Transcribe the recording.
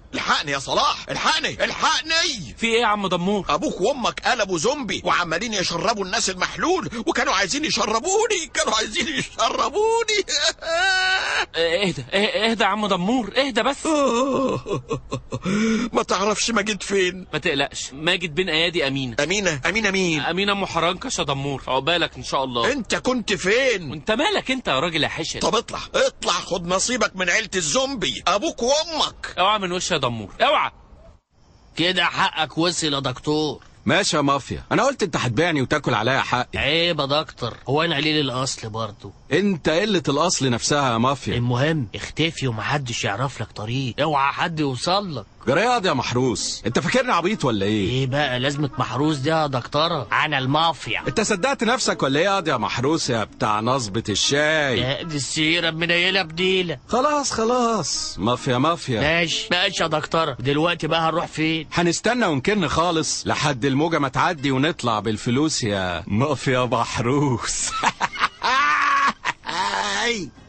الحقني يا صلاح الحقني الحقني في ايه يا عم دمور ابوك وامك قلبوا زومبي وعمالين يشربوا الناس المحلول وكانوا عايزين يشربوني كانوا عايزين يشربوني اه، اهدى اه، اهدى يا عم دمور اهدى بس ما تعرفش ماجد فين ما تقلقش ماجد بين ايادي امينه امينه امينه مين امينه ام حرنكش يا دمور عقبالك ان شاء الله انت كنت فين وانت مالك انت يا راجل يا حشر طب اطلع اطلع خد نصيبك من عيلة الزومبي ابوك وامك اوعى من وش يا دمور اوعى كده حقك وصل يا دكتور ماشي يا مافيا انا قلت انت هتبيعني وتاكل عليا حقي عيب يا دكتور هو انا قليل الاصل برضه انت قلة الاصل نفسها يا مافيا المهم اختفي ومحدش يعرف لك طريق اوعى حد يوصل لك جرياض يا محروس انت فاكرني عبيط ولا ايه ايه بقى لازمة محروس دي يا دكتورة انا المافيا انت صدقت نفسك ولا ايه ياض يا محروس يا بتاع نصبة الشاي لا دي السيرة منيلة بديلة خلاص خلاص مافيا مافيا ماشي ماشي يا دكتورة دلوقتي بقى هنروح فين هنستنى ونكن خالص لحد الموجة ما تعدي ونطلع بالفلوس يا مافيا محروس